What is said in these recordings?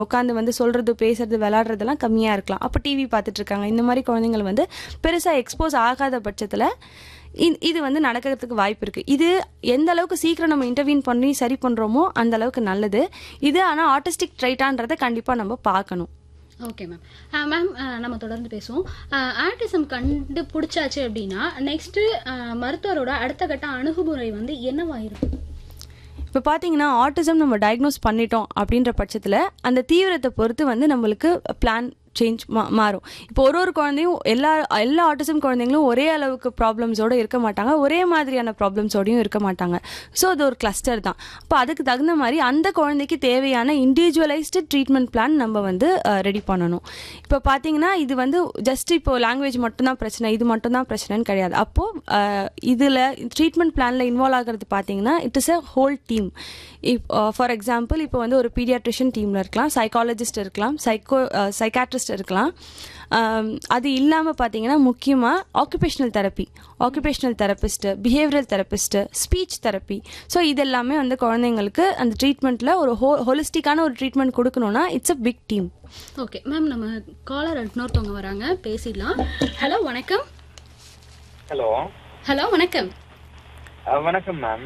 உட்காந்து வந்து சொல்றது பேசுறது விளையாடுறதெல்லாம் கம்மியாக இருக்கலாம் அப்போ டிவி பார்த்துட்டு இருக்காங்க இந்த மாதிரி குழந்தைங்கள் வந்து பெருசாக எக்ஸ்போஸ் ஆகாத பட்சத்தில் இது வந்து நடக்கிறதுக்கு வாய்ப்பு இருக்குது இது எந்த அளவுக்கு சீக்கிரம் நம்ம இன்டர்வியூன் பண்ணி சரி பண்ணுறோமோ அந்த அளவுக்கு நல்லது இது ஆனால் ஆர்டிஸ்டிக் ட்ரைட்டான்றதை கண்டிப்பாக நம்ம பார்க்கணும் ஓகே மேம் மேம் நம்ம தொடர்ந்து பேசுவோம் ஆர்டிசம் கண்டுபிடிச்சாச்சு அப்படின்னா நெக்ஸ்ட் மருத்துவரோட அடுத்த கட்ட அணுகுமுறை வந்து என்னவா இருக்கும் இப்போ பார்த்தீங்கன்னா ஆட்டிசம் நம்ம டயக்னோஸ் பண்ணிட்டோம் அப்படின்ற பட்சத்தில் அந்த தீவிரத்தை பொறுத்து வந்து நம்மளுக்கு பிளான் சேஞ்ச் மா மாறும் இப்போ ஒரு ஒரு குழந்தையும் எல்லா எல்லா ஆட்டிசம் குழந்தைங்களும் ஒரே அளவுக்கு ப்ராப்ளம்ஸோடு இருக்க மாட்டாங்க ஒரே மாதிரியான ப்ராப்ளம்ஸோடையும் இருக்க மாட்டாங்க ஸோ அது ஒரு கிளஸ்டர் தான் அப்போ அதுக்கு தகுந்த மாதிரி அந்த குழந்தைக்கு தேவையான இண்டிவிஜுவலைஸ்டு ட்ரீட்மெண்ட் பிளான் நம்ம வந்து ரெடி பண்ணணும் இப்போ பார்த்தீங்கன்னா இது வந்து ஜஸ்ட் இப்போ லாங்குவேஜ் மட்டும்தான் பிரச்சனை இது மட்டும்தான் பிரச்சனைன்னு கிடையாது அப்போது இதில் ட்ரீட்மெண்ட் பிளானில் இன்வால்வ் ஆகிறது பார்த்தீங்கன்னா it is a whole team if for example இப்போ வந்து ஒரு பீடியாட்ரிஷியன் டீமில் இருக்கலாம் சைக்காலஜிஸ்ட் இருக்கலாம் சைக்கோ சைக்காட்ரிஸ்ட் இருக்கலாம் அது இல்லாமல் பார்த்தீங்கன்னா முக்கியமாக occupational therapy occupational therapist behavioural therapist speech therapy so இதெல்லாமே வந்து குழந்தைங்களுக்கு அந்த ட்ரீட்மெண்ட்டில் ஒரு ஹோ ஹோலிஸ்டிக்கான ஒரு ட்ரீட்மெண்ட் கொடுக்கணும்னா it's a big team okay ma'am நம்ம காலர் இன்னொருத்தவங்க வராங்க பேசிடலாம் ஹலோ வணக்கம் ஹலோ ஹலோ வணக்கம் வணக்கம் ma'am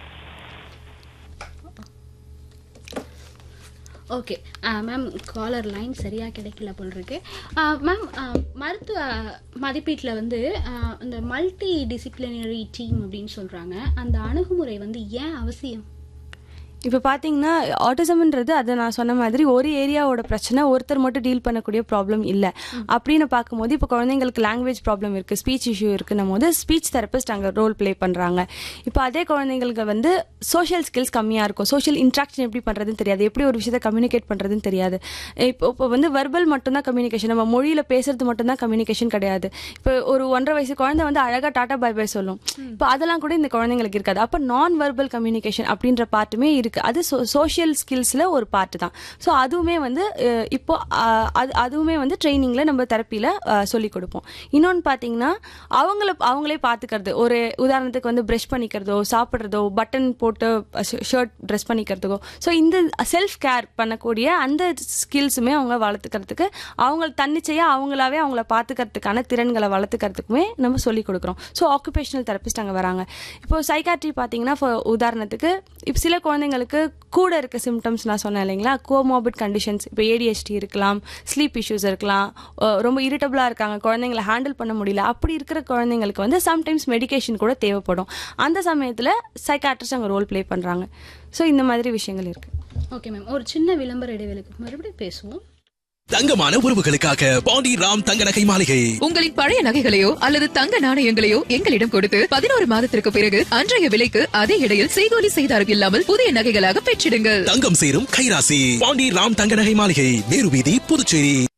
okay ma'am caller line சரியாக கிடைக்கல போல் இருக்கு மேம் மருத்துவ மதிப்பீட்டில் வந்து இந்த மல்டி டிசிப்ளினரி டீம் அப்படின்னு சொல்கிறாங்க அந்த அணுகுமுறை வந்து ஏன் அவசியம் இப்போ பார்த்தீங்கன்னா ஆட்டிசம்ன்றது அதை நான் சொன்ன மாதிரி ஒரு ஏரியாவோட பிரச்சனை ஒருத்தர் மட்டும் டீல் பண்ணக்கூடிய ப்ராப்ளம் இல்லை அப்படின்னு பார்க்கும்போது இப்போ குழந்தைங்களுக்கு லாங்குவேஜ் ப்ராப்ளம் இருக்குது ஸ்பீச் இஷ்யூ இருக்குன்னும் போது ஸ்பீச் தெரபிஸ்ட் அங்கே ரோல் ப்ளே பண்ணுறாங்க இப்போ அதே குழந்தைங்களுக்கு வந்து சோஷியல் ஸ்கில்ஸ் கம்மியாக இருக்கும் சோஷியல் இன்ட்ராக்ஷன் எப்படி பண்ணுறதுன்னு தெரியாது எப்படி ஒரு விஷயத்தை கம்யூனிகேட் பண்ணுறதுன்னு தெரியாது இப்போ இப்போ வந்து வெர்பல் மட்டும்தான் கம்யூனிகேஷன் நம்ம மொழியில் பேசுறது மட்டும்தான் கம்யூனிகேஷன் கிடையாது இப்போ ஒரு ஒன்றரை வயசு குழந்தை வந்து அழகாக டாட்டா பை பை சொல்லும் இப்போ அதெல்லாம் கூட இந்த குழந்தைங்களுக்கு இருக்காது அப்போ நான் வெர்பல் கம்யூனிகேஷன் அப்படின்ற பார்ட்டுமே இருக்கு இருக்கு அது சோஷியல் ஸ்கில்ஸில் ஒரு பார்ட் தான் ஸோ அதுவுமே வந்து இப்போ அது அதுவுமே வந்து ட்ரைனிங்கில் நம்ம தெரப்பியில் சொல்லிக் கொடுப்போம் இன்னொன்று பார்த்தீங்கன்னா அவங்கள அவங்களே பார்த்துக்கிறது ஒரு உதாரணத்துக்கு வந்து ப்ரஷ் பண்ணிக்கிறதோ சாப்பிட்றதோ பட்டன் போட்டு ஷர்ட் ட்ரெஸ் பண்ணிக்கிறதுக்கோ ஸோ இந்த செல்ஃப் கேர் பண்ணக்கூடிய அந்த ஸ்கில்ஸுமே அவங்க வளர்த்துக்கிறதுக்கு அவங்க தன்னிச்சையாக அவங்களாவே அவங்கள பார்த்துக்கிறதுக்கான திறன்களை வளர்த்துக்கிறதுக்குமே நம்ம சொல்லிக் கொடுக்குறோம் ஸோ ஆக்குபேஷனல் தெரப்பிஸ்ட் அங்கே வராங்க இப்போ சைக்காட்ரி பார்த்தீங்கன்னா உதாரணத்துக்கு இப்போ சில குழந்தைங்களுக்கு கூட இருக்க சிம்டம்ஸ் நான் சொன்னேன் இல்லைங்களா கோமோபிட் கண்டிஷன்ஸ் இப்போ ஏடிஎஸ்டி இருக்கலாம் ஸ்லீப் இஷ்யூஸ் இருக்கலாம் ரொம்ப இரிட்டபிளாக இருக்காங்க குழந்தைங்களை ஹேண்டில் பண்ண முடியல அப்படி இருக்கிற குழந்தைங்களுக்கு வந்து சம்டைம்ஸ் மெடிகேஷன் கூட தேவைப்படும் அந்த சமயத்தில் சைக்காட்ரிஸ்ட் அங்கே ரோல் ப்ளே பண்ணுறாங்க ஸோ இந்த மாதிரி விஷயங்கள் இருக்குது ஓகே மேம் ஒரு சின்ன விளம்பர இடைவேளைக்கு மறுபடியும் பேசுவோம் தங்கமான உறவுகளுக்காக பாண்டி ராம் தங்க நகை மாளிகை உங்களின் பழைய நகைகளையோ அல்லது தங்க நாணயங்களையோ எங்களிடம் கொடுத்து பதினோரு மாதத்திற்கு பிறகு அன்றைய விலைக்கு அதே இடையில் செய்கூலி செய்தாரம் இல்லாமல் புதிய நகைகளாக பெற்றிடுங்கள் தங்கம் சேரும் கைராசி பாண்டி ராம் தங்க நகை மாளிகை நேரு வீதி புதுச்சேரி